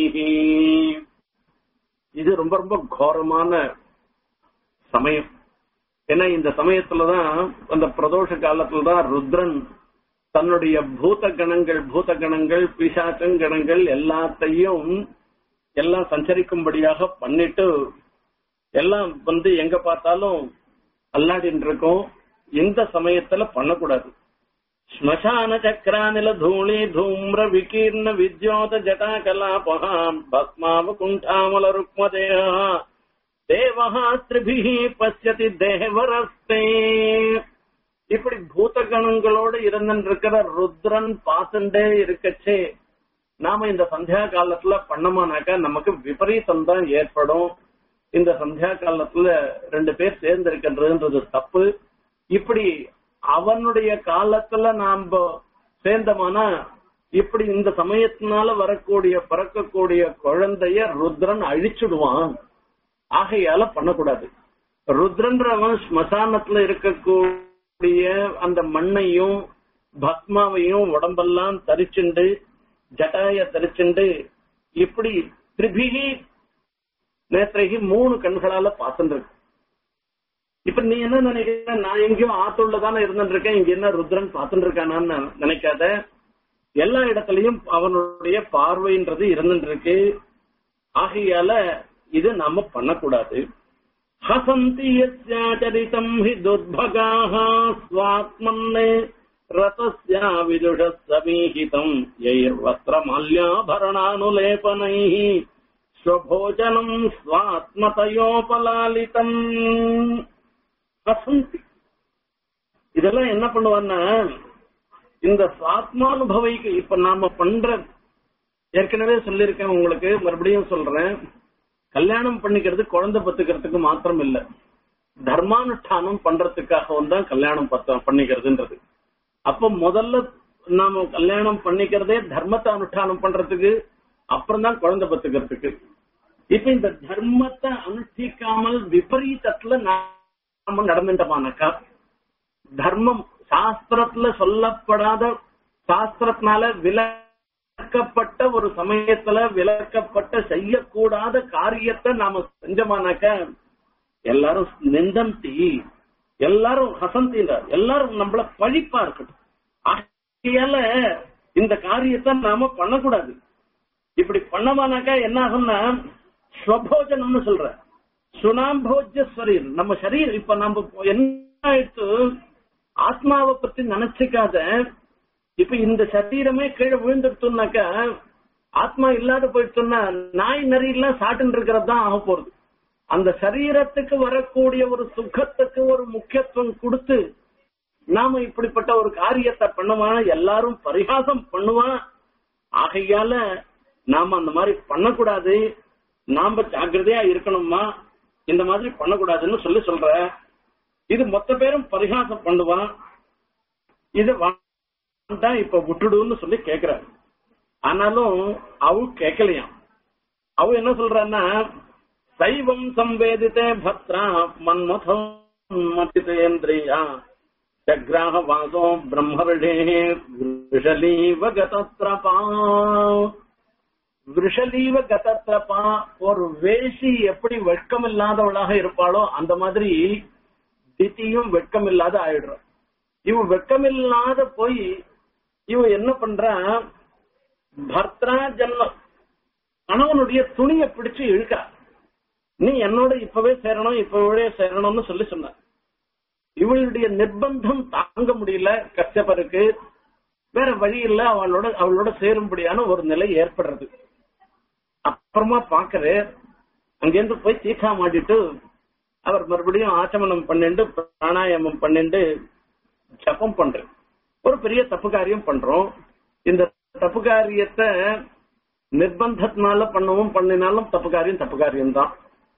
S1: இது ரொம்ப ரொம்ப கோரமான சமயம் ஏன்னா இந்த சமயத்துலதான் அந்த பிரதோஷ காலத்துலதான் ருத்ரன் தன்னுடைய பூத கணங்கள் பூத கணங்கள் பிசாச்சம் கணங்கள் எல்லாத்தையும் எல்லாம் சஞ்சரிக்கும்படியாக பண்ணிட்டு எல்லாம் வந்து எங்க பார்த்தாலும் அல்லாடின்னு இருக்கும் இந்த சமயத்துல பண்ணக்கூடாது ஸ்மசான சக்கரானில தூளி தூம்ர விகீர்ண வித்யோத ஜடா கலாபகாம் பஸ்மாவ குண்டாமல ருக்மதேகா தேவஹா திரிபிஹி பசியதி தேவரஸ்தே இப்படி பூத கணங்களோடு இருந்திருக்கிற ருத்ரன் பார்த்துட்டே இருக்கச்சே நாம இந்த சந்தியா காலத்துல பண்ணமானாக்கா நமக்கு விபரீதம் தான் ஏற்படும் இந்த சந்தியா காலத்துல ரெண்டு பேர் சேர்ந்து இருக்கின்றதுன்றது தப்பு இப்படி அவனுடைய காலத்துல நாம சேர்ந்தோமானா இப்படி இந்த சமயத்தினால வரக்கூடிய பிறக்கக்கூடிய குழந்தைய ருத்ரன் அழிச்சுடுவான் ஆகையால பண்ணக்கூடாது ருத்ரன்றவன் ஸ்மசானத்துல இருக்கக்கூடிய அந்த மண்ணையும் பத்மாவையும் உடம்பெல்லாம் தரிச்சுண்டு ஜட்டாய தரிச்சுண்டு இப்படி திரிபிகி நேத்திரைக்கு மூணு கண்களால பார்த்துட்டு இருக்கு இப்ப நீ என்ன நினைக்கிற நான் எங்கேயோ ஆத்துள்ள தானே இருந்துட்டு இருக்கேன் இங்க என்ன ருத்ரன் பார்த்துட்டு இருக்கானான்னு நினைக்காத எல்லா இடத்துலயும் அவனுடைய பார்வைன்றது இருந்துட்டு இருக்கு ஆகையால இது நாம பண்ணக்கூடாது ஹசந்தி யஸ்யாச்சரிதம் ஹி துர்பகாः ஸ்வாத்மன்னே ரதஸ்யா விதுஷ சமீஹிதம் யைர்வஸ்திரமால்யாபரணானுலேபனைः ஸ்வபோஜனம் ஸ்வாத்மதயோபலாலிதம் ஹசந்தி இதெல்லாம் என்ன பண்ணுவான்னா இந்த சுவாத்மானுபவிக்கு இப்ப நாம பண்ற ஏற்கனவே சொல்லியிருக்கேன் உங்களுக்கு மறுபடியும் சொல்றேன் கல்யாணம் பண்ணிக்கிறது குழந்தை பத்துக்கிறதுக்கு மாத்திரம் இல்ல தர்மானுஷ்டானம் பண்றதுக்காகவும் தான் கல்யாணம் பத்த பண்ணிக்கிறதுன்றது அப்ப முதல்ல நாம கல்யாணம் பண்ணிக்கிறதே தர்மத்தை அனுஷ்டானம் பண்றதுக்கு அப்புறம் தான் குழந்தை பத்துக்கிறதுக்கு இப்ப இந்த தர்மத்தை அனுஷ்டிக்காமல் விபரீதத்துல நாம நடந்துட்டோமானாக்கா தர்மம் சாஸ்திரத்துல சொல்லப்படாத சாஸ்திரத்தினால விலக்கப்பட்ட ஒரு சமயத்துல விலக்கப்பட்ட செய்யக்கூடாத காரியத்தை நாம செஞ்சோமானாக்க எல்லாரும் நிந்தந்தி எல்லாரும் ஹசந்தில எல்லாரும் நம்மள பழிப்பா இருக்கட்டும் ஆகையால இந்த காரியத்தை நாம பண்ணக்கூடாது இப்படி பண்ணமானாக்கா என்ன ஆகும்னா ஸ்வபோஜனம்னு சொல்ற சுனாம்போஜ்ய சரீர் நம்ம சரீரம் இப்ப நம்ம என்ன ஆயிடுத்து ஆத்மாவை பத்தி நினைச்சுக்காத இப்ப இந்த சரீரமே கீழே விழுந்துடுத்துனாக்கா ஆத்மா இல்லாத போயிடுச்சுன்னா நாய் நரியெல்லாம் சாட்டுன்னு இருக்கிறது தான் ஆக போறது அந்த சரீரத்துக்கு வரக்கூடிய ஒரு சுகத்துக்கு ஒரு முக்கியத்துவம் கொடுத்து நாம இப்படிப்பட்ட ஒரு காரியத்தை பண்ணுவான் எல்லாரும் பரிகாசம் பண்ணுவான் ஆகையால நாம அந்த மாதிரி பண்ணக்கூடாது நாம ஜாக்கிரதையா இருக்கணுமா இந்த மாதிரி பண்ணக்கூடாதுன்னு சொல்லி சொல்ற இது மொத்த பேரும் பரிகாசம் பண்ணுவான் இது வேண்டாம் இப்ப விட்டுடுன்னு சொல்லி கேக்குறாரு ஆனாலும் அவ கேட்கலையாம் அவ என்ன சொல்றான்னா சைவம் சம்வேதித்தே பத்ரா மன்மதம் மதிதேந்திரியா ஜக்ராஹ வாசோ பிரம்மருடே விஷலீவ கதத்ரபா விஷலீவ கதத்ரபா ஒரு வேசி எப்படி வெட்கம் இல்லாதவளாக இருப்பாளோ அந்த மாதிரி தித்தியும் வெட்கம் இல்லாத ஆயிடுறான் இவ வெட்கம் இல்லாத போய் இவ என்ன பண்றா பர்த்ரா ஜன்மம் கணவனுடைய துணியை பிடிச்சு இழுக்கா நீ என்னோட இப்பவே சேரணும் இப்பவே சேரணும்னு சொல்லி சொன்ன இவளுடைய நிர்பந்தம் தாங்க முடியல கஷ்டப்பருக்கு வேற வழி இல்ல அவளோட அவளோட சேரும்படியான ஒரு நிலை ஏற்படுறது அப்புறமா பாக்குற அங்கிருந்து போய் தீக்கா மாட்டிட்டு அவர் மறுபடியும் ஆச்சமனம் பண்ணிண்டு பிராணாயாமம் பண்ணிண்டு ஜபம் பண்றேன் ஒரு பெரிய தப்பு காரியம் பண்றோம் இந்த தப்பு காரியத்தை நிர்பந்தத்தினால பண்ணவும் பண்ணினாலும் தப்பு காரியம் தப்பு காரியம் தான்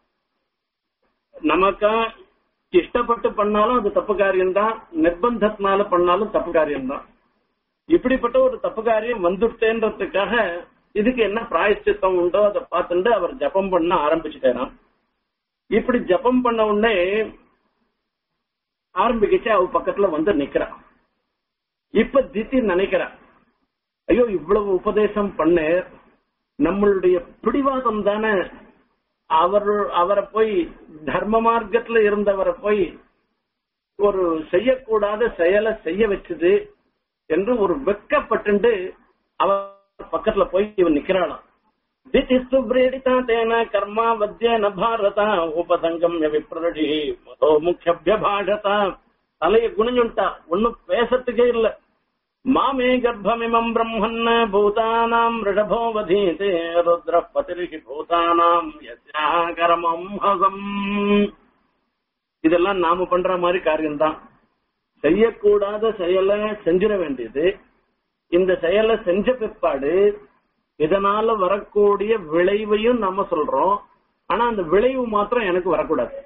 S1: நமக்கா இஷ்டப்பட்டு பண்ணாலும் அது தப்பு காரியம் தான் நிர்பந்தத்தினால பண்ணாலும் தப்பு காரியம் தான் இப்படிப்பட்ட ஒரு தப்பு காரியம் வந்துட்டேன்றதுக்காக இதுக்கு என்ன பிராயஷ்சித்தம் உண்டோ அதை பார்த்துட்டு அவர் ஜபம் பண்ண ஆரம்பிச்சுட்டாராம் இப்படி ஜபம் பண்ண உடனே ஆரம்பிக்கச்சு அவ பக்கத்துல வந்து நிக்கிறா இப்ப தித்தி நினைக்கிறா ஐயோ இவ்வளவு உபதேசம் பண்ண நம்மளுடைய பிடிவாதம் தானே அவர் அவரை போய் தர்ம மார்க்கத்துல இருந்தவரை போய் ஒரு செய்யக்கூடாத செயலை செய்ய வச்சது என்று ஒரு வெக்கப்பட்டு அவர் பக்கத்துல போய் இவன் நிக்கிறாளாம் திதிஸ்து பிரேடிதா தேன கர்மா வத்தியன பாரத உபதங்கம் விப்ரடி மதோ முக்கியபியபாஷதா தலைய குனிஞ்சுட்டா ஒன்னும் பேசத்துக்கே இல்ல மாமே கர்ப்பமிமம் பிரம்மன் பூதானாம் ரிஷபோ வதீதே ருத்ர பதிரிஷி பூதானாம் யஸ்யாகரமம் ஹசம் இதெல்லாம் நாம பண்ற மாதிரி காரியம்தான் செய்யக்கூடாத செயலை செஞ்சிட வேண்டியது இந்த செயலை செஞ்ச பிற்பாடு இதனால வரக்கூடிய விளைவையும் நம்ம சொல்றோம் ஆனா அந்த விளைவு மாத்திரம் எனக்கு வரக்கூடாது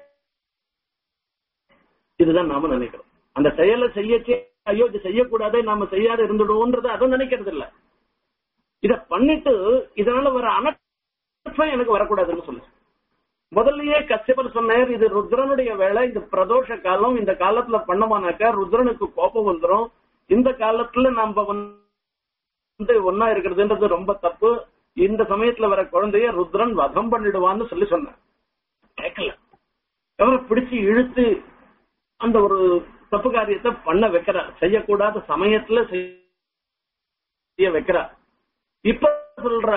S1: இதுதான் நாம நினைக்கிறோம் அந்த செயலை செய்யச்சே ஐயோ இது செய்யக்கூடாது நாம செய்யாத இருந்துடுவோன்றது அதை நினைக்கிறது இல்ல இத பண்ணிட்டு இதனால வர அனர்த்தம் எனக்கு வரக்கூடாதுன்னு சொல்லு முதல்லயே கஷ்யப்பர் சொன்னார் இது ருத்ரனுடைய வேலை இது பிரதோஷ காலம் இந்த காலத்துல பண்ணமானாக்கா ருத்ரனுக்கு கோபம் வந்துரும் இந்த காலத்துல நம்ம வந்து ஒன்னா இருக்கிறதுன்றது ரொம்ப தப்பு இந்த சமயத்துல வர குழந்தைய ருத்ரன் வதம் பண்ணிடுவான்னு சொல்லி சொன்னார் கேட்கல அவரை பிடிச்சு இழுத்து அந்த ஒரு தப்பு காரியத்தை பண்ண வைக்கிறார் செய்யக்கூடாத சமயத்துல செய்ய வைக்கிறார் இப்ப சொல்றா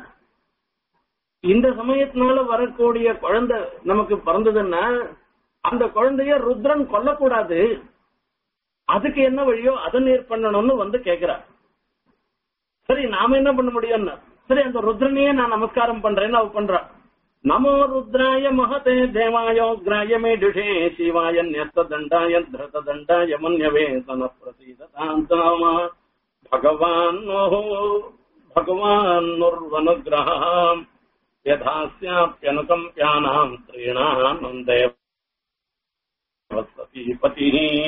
S1: இந்த சமயத்தினால வரக்கூடிய குழந்தை நமக்கு பிறந்ததுன்னா அந்த குழந்தைய ருத்ரன் கொல்லக்கூடாது அதுக்கு என்ன வழியோ அதை நேர் பண்ணணும்னு வந்து கேக்குறா சரி நாம என்ன பண்ண முடியும்னா சரி அந்த ருத்ரனையே நான் நமஸ்காரம் பண்றேன்னு அவ பண்றா நமோ ருத்ராய மகதே தேவாயோ கிராயமே டிஷே சிவாய நியஸ்த தண்டாய திருத தண்டாய மன்யவே சன பிரசீதாந்தாமா பகவான் பகவான் நுர்வனுகிரகம் யதாஸ்யாப்யனுகம்பியானாம் ஸ்ரீணாம் தேவஸ்வதி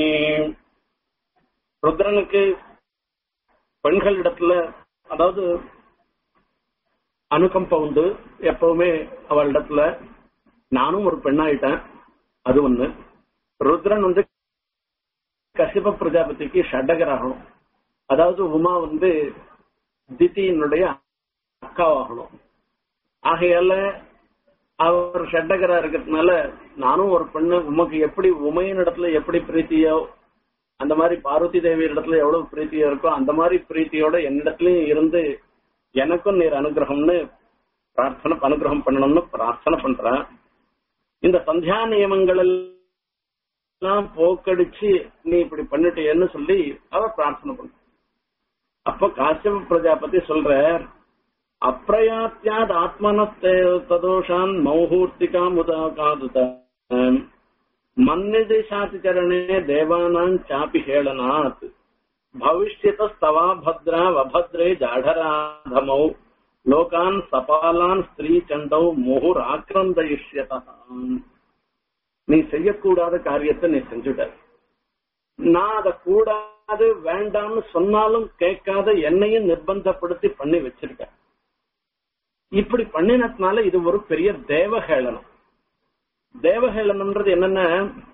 S1: ருத்ரனுக்கு பெண்கள் இடத்துல அதாவது அனுகம்ப உண்டு எப்பவுமே அவளிடத்துல நானும் ஒரு பெண்ணாயிட்டேன் அது ஒண்ணு ருத்ரன் வந்து கசிப பிரஜாபதிக்கு ஷடகராகணும் அதாவது உமா வந்து திதியினுடைய அக்காவாகணும் ஆகையால அவர் ஷட்டகரா இருக்கிறதுனால நானும் ஒரு பெண்ணு உமக்கு எப்படி உமையின் இடத்துல எப்படி பிரீத்தியோ அந்த மாதிரி பார்வதி தேவி இடத்துல எவ்வளவு பிரீத்தியோ இருக்கோ அந்த மாதிரி பிரீத்தியோட என்னிடத்துலயும் இருந்து எனக்கும் நீர் அனுகிரகம்னு பிரார்த்தனை அனுகிரகம் பண்ணணும்னு பிரார்த்தனை பண்றேன் இந்த சந்தியா நியமங்கள் எல்லாம் போக்கடிச்சு நீ இப்படி பண்ணிட்டேன்னு சொல்லி அவர் பிரார்த்தனை பண்ற அப்ப காசியப பிரஜாபதி சொல்ற அப்பிரயாத்தியாத் ஆத்மனஸ்தே ததோஷான் மௌஹூர்த்திகாம் உதாகாதுத மன்னிதிஷாதி சரணே தேவானாம் சாபி ஹேளனாத் பவிஷ்யதஸ்தவா பத்ரா வபத்ரே ஜாடராதமௌ லோகான் சபாலான் ஸ்திரீ சண்டௌ முகுர் ஆக்கிரந்தயிஷ்யதாம் நீ செய்யக்கூடாத காரியத்தை நீ செஞ்சுட்ட நான் அதை கூடாது வேண்டாம்னு சொன்னாலும் கேட்காத என்னையும் நிர்பந்தப்படுத்தி பண்ணி வச்சிருக்க இப்படி பண்ணினதுனால இது ஒரு பெரிய தேவஹேளனம் தேவஹேளனம்ன்றது என்னன்னா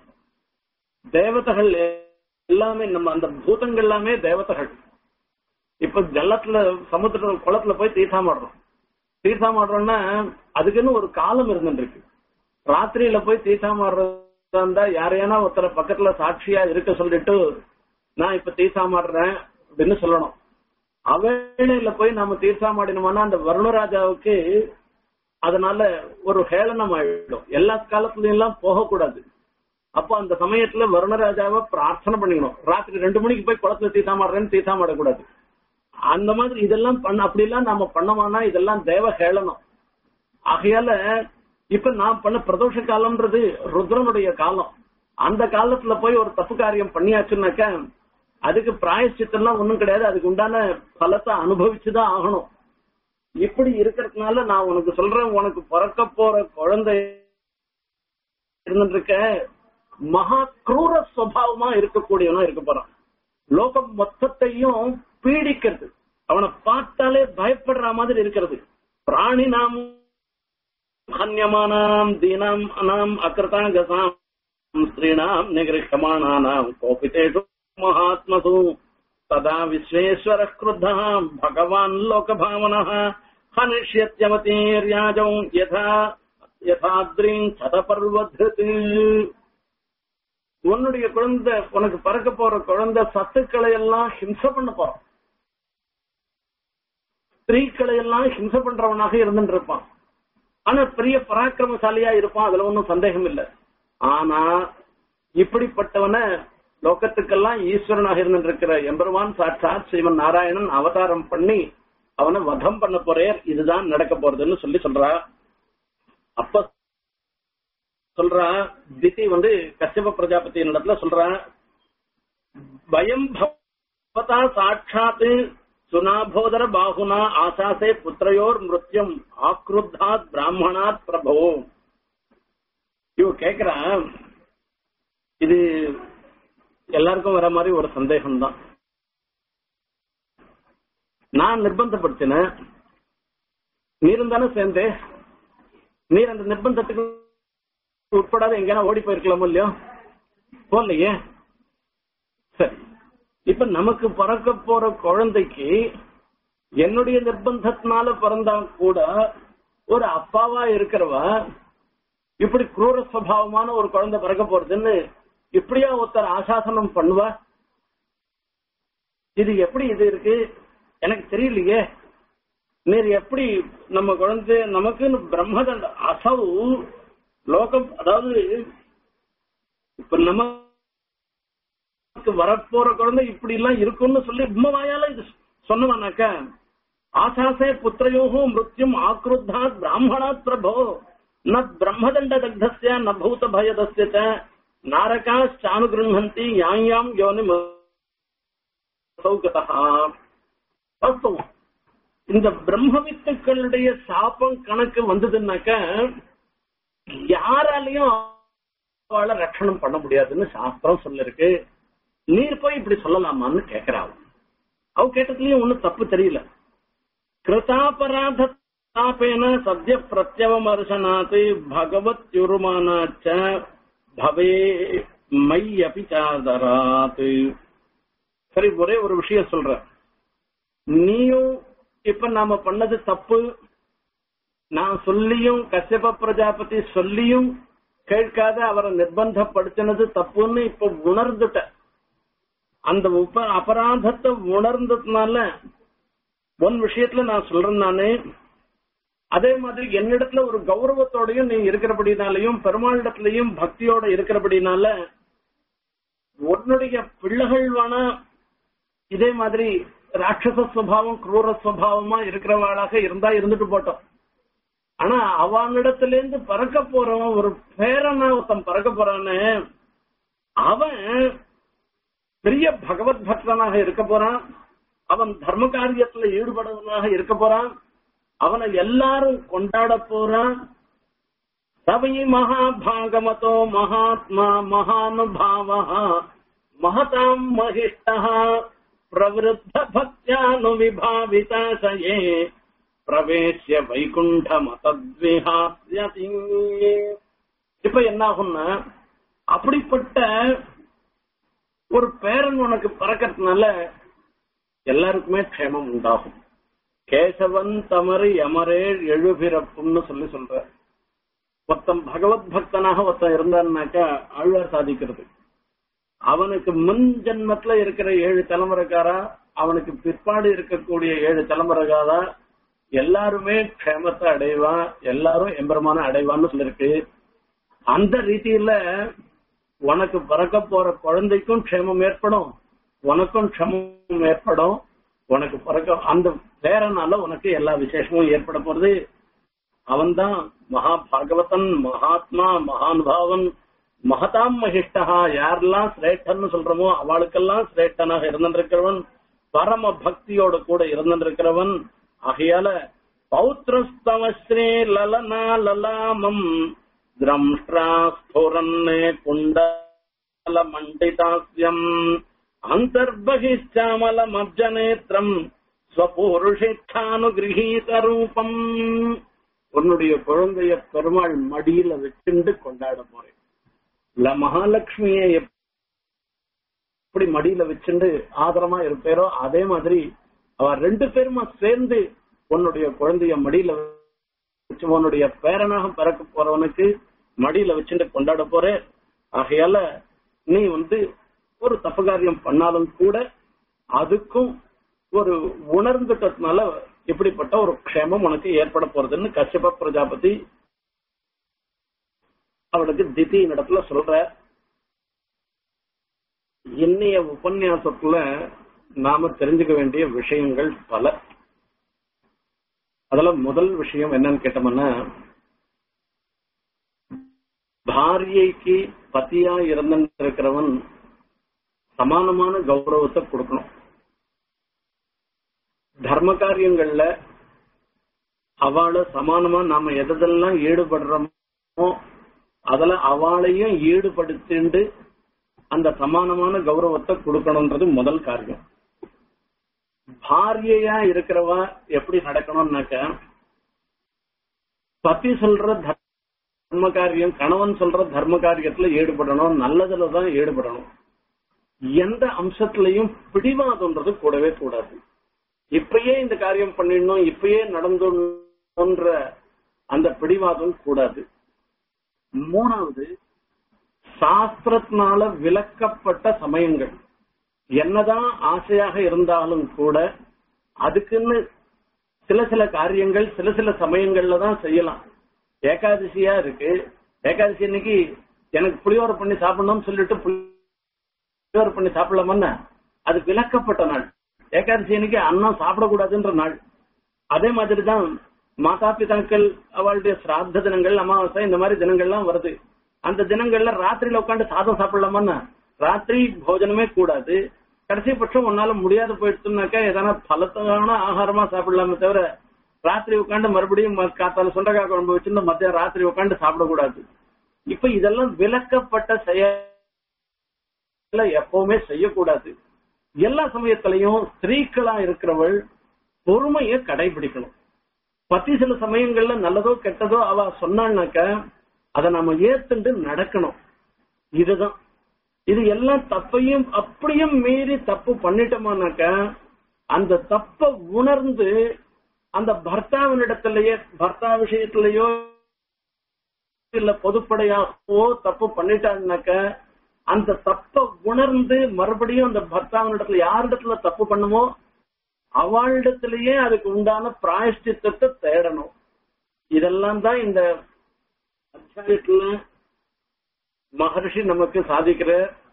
S1: தேவதைகள் எல்லாமே நம்ம அந்த பூதங்கள் எல்லாமே தேவதைகள் இப்ப ஜலத்துல சமுத்திர குளத்துல போய் தீர்த்தாமாடுறோம் தீர்த்தாமாடுறோம்னா அதுக்குன்னு ஒரு காலம் இருந்துருக்கு ராத்திரியில போய் தீர்த்தாமாடுறதா இருந்தா யாரையானா ஒருத்தர பக்கத்துல சாட்சியா இருக்க சொல்லிட்டு நான் இப்ப தீர்த்தாமாடுறேன் அப்படின்னு சொல்லணும் அவேளையில போய் நாம தீர்த்தாமாடினோம்னா அந்த வருணராஜாவுக்கு அதனால ஒரு ஹேளனம் ஆயிடும் எல்லா காலத்துலயும் எல்லாம் போகக்கூடாது அப்போ அந்த சமயத்துல வருணராஜாவை பிரார்த்தனை பண்ணிக்கணும் ராத்திரி ரெண்டு மணிக்கு போய் குளத்துல தீர்த்தாமாடுறேன்னு தீர்த்தாமாடக்கூடாது அந்த மாதிரி இதெல்லாம் பண்ண அப்படிலாம் நாம பண்ணோம்னா இதெல்லாம் தேவ ஹேளனம் ஆகையால இப்ப நான் பண்ண பிரதோஷ காலம்ன்றது ருத்ரனுடைய காலம் அந்த காலத்துல போய் ஒரு தப்பு காரியம் பண்ணியாச்சுன்னாக்க அதுக்கு பிராயச்சித்தம்லாம் ஒண்ணும் கிடையாது அதுக்கு உண்டான பலத்தை அனுபவிச்சுதான் ஆகணும் இப்படி இருக்கிறதுனால நான் உனக்கு சொல்றேன் உனக்கு பிறக்க போற குழந்தை இருந்துருக்க மகா குரூர சுவாவமா இருக்கக்கூடியவனா இருக்க போறான் லோகம் மொத்தத்தையும் பீடிக்கிறது அவனை பார்த்தாலே பயப்படுற மாதிரி இருக்கிறது பிராணி நாம் ஹன்யமானாம் தீனாம் அனாம் அக்கிருதாங்கசாம் ஸ்திரீணாம் நிகிருஷமானானாம் கோபிதேஷு மகாத்மசு ததா விஸ்வேஸ்வர கிருத்தः பகவான் லோகபாவனः ஹனிஷ்யத்யமதீர்யாஜௌ யதா யதாத்ரீம் சதபர்வத்ருத் உன்னுடைய குழந்தை உனக்கு பறக்க போற குழந்தை சத்துக்களை எல்லாம் ஹிம்சை பண்ண போறான் ஸ்திரீக்களை எல்லாம் ஹிம்சை பண்றவனாக இருந்துட்டு இருப்பான் ஆனா பெரிய பராக்கிரமசாலியா இருப்பான் அதுல ஒன்றும் சந்தேகம் இல்லை ஆனா இப்படிப்பட்டவன லோகத்துக்கெல்லாம் ஈஸ்வரனாக இருந்திருக்கிற எம்பெருமான் சாட்சாத் ஸ்ரீமன் நாராயணன் அவதாரம் பண்ணி அவனை வதம் பண்ண போறேர் இதுதான் நடக்க போறதுன்னு சொல்லி சொல்றா அப்ப சொல்றா திதி வந்து கஷ்யப பிரஜாபதி இடத்துல சொல்றா பயம் பவதா சாட்சாத் சுனாபோதர பாகுனா ஆசாசே புத்திரையோர் மிருத்யம் ஆக்ருத்தாத் பிராமணாத் பிரபோ இவ கேக்குறா இது எல்லாருக்கும் வர மாதிரி ஒரு சந்தேகம் தான் நான் நிர்பந்தப்படுத்தினேன் நீரும் தானே சேர்ந்தே நீர் அந்த நிர்பந்தத்துக்கு உட்படாத எங்கேனா ஓடி போயிருக்கலாமோ இல்லையோ போகலையே சரி இப்ப நமக்கு பிறக்க போற குழந்தைக்கு என்னுடைய நிர்பந்தத்தினால பிறந்தா கூட ஒரு அப்பாவா இருக்கிறவ இப்படி குரூர சுவாவமான ஒரு குழந்தை பிறக்க போறதுன்னு இப்படியா ஒருத்தர் ஆசாசனம் பண்ணுவா இது எப்படி இது இருக்கு எனக்கு தெரியலையே நீர் எப்படி நம்ம குழந்தை நமக்குன்னு பிரம்மதண்ட அசவு லோகம் அதாவது இப்ப நமக்கு வரப்போற குழந்தை இப்படி எல்லாம் இருக்கும்னு சொல்லி உண்மையால இது சொன்னவனாக்க ஆசாசே புத்திரயோகோ மிருத்யும் ஆக்ருத்தாத் பிராமணாத் பிரபோ ந பிரம்மதண்ட தக்தஸ்ய ந பூத பயதஸ்ய ச நாரகாச்சானுகிருஹந்தி யாயாம் யோனி சௌகதா வாஸ்தவம் இந்த பிரம்மவித்துக்களுடைய சாபம் கணக்கு வந்ததுன்னாக்க யாராலையும் அவளை ரட்சணம் பண்ண முடியாதுன்னு சாஸ்திரம் சொல்லிருக்கு நீர் போய் இப்படி சொல்லலாமான்னு கேக்குறாள் அவ கேட்டதுலயும் ஒண்ணும் தப்பு தெரியல கிருதாபராத தாபேன சத்ய பிரத்யவமர்சனாத் பகவத் யுருமானாச்ச பவே மை அபி சாதராத் சரி ஒரே ஒரு விஷயம் சொல்றேன் நீயும் இப்ப நாம பண்ணது தப்பு நான் சொல்லியும் கஷ்யப பிரஜாபதி சொல்லியும் கேட்காத அவரை நிர்பந்தப்படுத்தினது தப்புன்னு இப்ப உணர்ந்துட்ட அந்த உப அபராதத்தை உணர்ந்ததுனால ஒன் விஷயத்துல நான் சொல்றேன் நானு அதே மாதிரி என்னிடத்துல ஒரு கௌரவத்தோடையும் நீ இருக்கிறபடினாலையும் பெருமாளிடத்திலையும் பக்தியோட இருக்கிறபடினால உன்னுடைய பிள்ளைகள் வேணா இதே மாதிரி ராட்சச சுவாவம் குரூர சுவாவமா இருக்கிறவாளாக இருந்தா இருந்துட்டு போட்டோம் ஆனா அவனிடத்துல இருந்து பறக்க போறவன் ஒரு பேரனா ஒருத்தன் பறக்க போறான்னு அவன் பெரிய பகவத் பக்தனாக இருக்க போறான் அவன் தர்ம காரியத்துல ஈடுபடுவனாக இருக்க போறான் அவனை எல்லாரும் கொண்டாட போறான் சபை மகாபாகமதோ மகாத்மா மகானுபாவ மகதாம் மகிஷ்டா பிரவருத்த பக்தியானுவிபாவிதாசயே பிரவேசிய வைகுண்டமதத்விஹாஸ்யதி இப்ப என்ன ஆகும்னா அப்படிப்பட்ட ஒரு பேரன் உனக்கு பறக்கிறதுனால எல்லாருக்குமே க்ஷேமம் உண்டாகும் கேசவன் தமறு யமரேழ் எழுபிறப்புன்னு சொல்லி சொல்ற ஒருத்தன் பகவத் பக்தனாக ஒருத்தன் இருந்தான்னாக்கா ஆழ்வார் சாதிக்கிறது அவனுக்கு முன் ஜென்மத்துல இருக்கிற ஏழு தலைமுறைக்காரா அவனுக்கு பிற்பாடு இருக்கக்கூடிய ஏழு தலைமுறைக்காரா எல்லாருமே க்ஷேமத்தை அடைவான் எல்லாரும் எம்பெருமான அடைவான்னு சொல்லிருக்கு அந்த ரீதியில உனக்கு பிறக்க போற குழந்தைக்கும் க்ஷேமம் ஏற்படும் உனக்கும் க்ஷமம் ஏற்படும் உனக்கு பிறக்க அந்த பேரனால உனக்கு எல்லா விசேஷமும் ஏற்பட போறது அவன்தான் மகா பாகவதன் மகாத்மா மகானுபாவன் மகதாம் மகிஷ்டா யாரெல்லாம் சிரேஷ்டன்னு சொல்றோமோ அவளுக்கெல்லாம் சிரேஷ்டனாக இருந்திருக்கிறவன் பரம பக்தியோட கூட இருந்திருக்கிறவன் ஆகையால பௌத்திரஸ்தவஸ்ரீ லலனா லலாமம் திரம்ஷ்டா ஸ்புரன்னே குண்டல மண்டிதாஸ்யம் அந்தர்பகிஷ்டாமலமப்ஜநேத்திரம் ஸ்வபூருஷேச்சானுகிரகீத ரூபம் உன்னுடைய குழந்தைய பெருமாள் மடியில வச்சுண்டு கொண்டாட போறேன் இல்ல மகாலட்சுமியை எப்படி மடியில வச்சுண்டு ஆதரமா இருப்பேரோ அதே மாதிரி அவ ரெண்டு பேருமா சேர்ந்து உன்னுடைய குழந்தைய மடியில வச்சு உன்னுடைய பேரனாக பிறக்க போறவனுக்கு மடியில வச்சுட்டு கொண்டாட போற ஆகையால நீ வந்து ஒரு தப்பு காரியம் பண்ணாலும் கூட அதுக்கும் ஒரு உணர்ந்துட்டதுனால இப்படிப்பட்ட ஒரு க்ஷேமம் உனக்கு ஏற்பட போறதுன்னு கஷ்யப பிரஜாபதி அவளுக்கு திதியின் இடத்துல சொல்ற இன்னைய உபன்யாசத்துல நாம தெரிஞ்சுக்க வேண்டிய விஷயங்கள் பல அதுல முதல் விஷயம் என்னன்னு கேட்டோம்னா பாரியைக்கு பத்தியா இருந்திருக்கிறவன் சமானமான கௌரவத்தை கொடுக்கணும் தர்ம காரியங்கள்ல அவளை சமானமா நாம எதெல்லாம் ஈடுபடுறோமோ அதுல அவளையும் ஈடுபடுத்திண்டு அந்த சமானமான கௌரவத்தை கொடுக்கணும்ன்றது முதல் காரியம் பாரியையா இருக்கிறவ எப்படி நடக்கணும்னாக்க பத்தி சொல்ற தர்ம காரியம் கணவன் சொல்ற தர்ம காரியத்துல ஈடுபடணும் நல்லதுலதான் ஈடுபடணும் எந்த அம்சத்திலையும் பிடிவாதம்ன்றது கூடவே கூடாது இப்பயே இந்த காரியம் பண்ணிடணும் இப்பயே நடந்துன்ற அந்த பிடிவாதம் கூடாது மூணாவது சாஸ்திரத்தினால விளக்கப்பட்ட சமயங்கள் என்னதான் ஆசையாக இருந்தாலும் கூட அதுக்குன்னு சில சில காரியங்கள் சில சில சமயங்கள்ல தான் செய்யலாம் ஏகாதசியா இருக்கு ஏகாதசி அன்னைக்கு எனக்கு புளியோரை பண்ணி சாப்பிடணும்னு சொல்லிட்டு புளியோரை பண்ணி சாப்பிடலாமன்னா அது விளக்கப்பட்ட நாள் ஏகாதசி அன்னைக்கு அன்னம் சாப்பிடக்கூடாதுன்ற நாள் அதே மாதிரி தான் மாதா பிதாக்கள் அவளுடைய சிராத்த தினங்கள் அமாவாசை இந்த மாதிரி தினங்கள்லாம் வருது அந்த தினங்கள்ல ராத்திரியில உட்காந்து சாதம் சாப்பிடலாமான்னா ராத்திரி போஜனமே கூடாது கடைசி பட்சம் உன்னால முடியாது போயிடுச்சுனாக்கா எதனா பலத்தான ஆகாரமா சாப்பிடலாமே தவிர ராத்திரி உட்காந்து மறுபடியும் காத்தால சுண்டக்காய் குழம்பு வச்சிருந்து மத்தியம் ராத்திரி உட்காந்து சாப்பிடக்கூடாது இப்ப இதெல்லாம் விளக்கப்பட்ட செயல எப்பவுமே செய்யக்கூடாது எல்லா சமயத்திலையும் ஸ்திரீக்களா இருக்கிறவள் பொறுமையை கடைபிடிக்கணும் பத்தி சில சமயங்கள்ல நல்லதோ கெட்டதோ அவ சொன்னான்னாக்க அதை நாம ஏத்துண்டு நடக்கணும் இதுதான் இது எல்லாம் தப்பையும் அப்படியும் மீறி தப்பு பண்ணிட்டோமானாக்க அந்த தப்ப உணர்ந்து அந்த பர்த்தாவினிடத்திலேயே பர்த்தா விஷயத்திலேயோ இல்ல பொதுப்படையாகவோ தப்பு பண்ணிட்டாங்கனாக்க அந்த தப்ப உணர்ந்து மறுபடியும் அந்த பர்த்தாவினிடத்துல யாரிடத்துல தப்பு பண்ணுமோ அவளிடத்திலேயே அதுக்கு உண்டான பிராயஷ்டித்தத்தை தேடணும் இதெல்லாம் தான் இந்த அத்தியாயத்துல மகர்ஷி நமக்கு சாதிக்கிற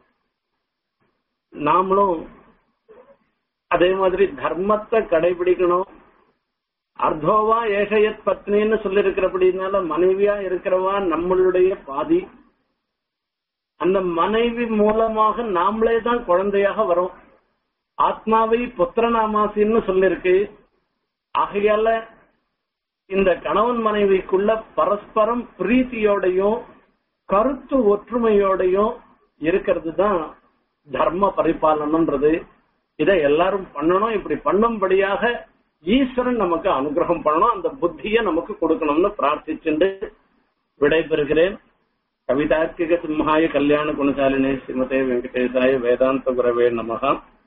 S1: நாமளும் அதே மாதிரி தர்மத்தை கடைபிடிக்கணும் அர்த்தோவா ஏகையத் பத்னின்னு சொல்லி இருக்கிறபடினால மனைவியா இருக்கிறவா நம்மளுடைய பாதி அந்த மனைவி மூலமாக நாமளே தான் குழந்தையாக வரும் ஆத்மாவை புத்திரநாமாசின்னு சொல்லிருக்கு ஆகையால இந்த கணவன் மனைவிக்குள்ள பரஸ்பரம் பிரீத்தியோடையும் கருத்து ஒற்றுமையோடையும் இருக்கிறது தான் தர்ம பரிபாலனம்ன்றது இதை எல்லாரும் பண்ணணும் இப்படி பண்ணும்படியாக ஈஸ்வரன் நமக்கு அனுகிரகம் பண்ணணும் அந்த புத்தியை நமக்கு கொடுக்கணும்னு பிரார்த்திச்சுண்டு விடைபெறுகிறேன் கவிதார்க்கிக சிம்ஹாய கல்யாண குணசாலினே ஸ்ரீமதே வெங்கடேசாய வேதாந்த குரவே நமகா